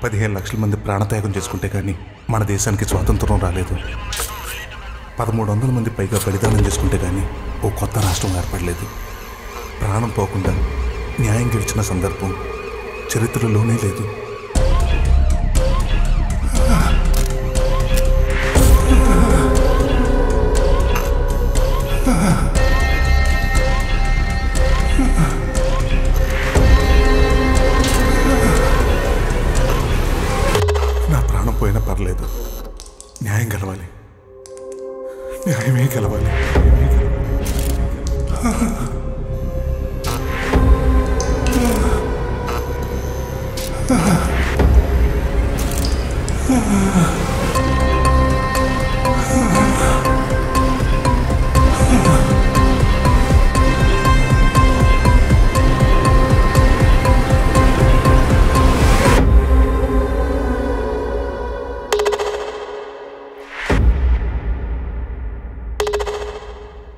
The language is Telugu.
పదిహేను లక్షల మంది ప్రాణత్యాగం చేసుకుంటే కానీ మన దేశానికి స్వాతంత్రం రాలేదు పదమూడు వందల మంది పైగా బలిదానం చేసుకుంటే కానీ ఓ కొత్త రాష్ట్రం ఏర్పడలేదు ప్రాణం పోకుండా న్యాయం గెలిచిన సందర్భం చరిత్రలోనే లేదు నా ప్రాణం పోయినా పర్లేదు న్యాయం గెలవాలి న్యాయమే గెలవాలి న్యాయమే గెలవాలి.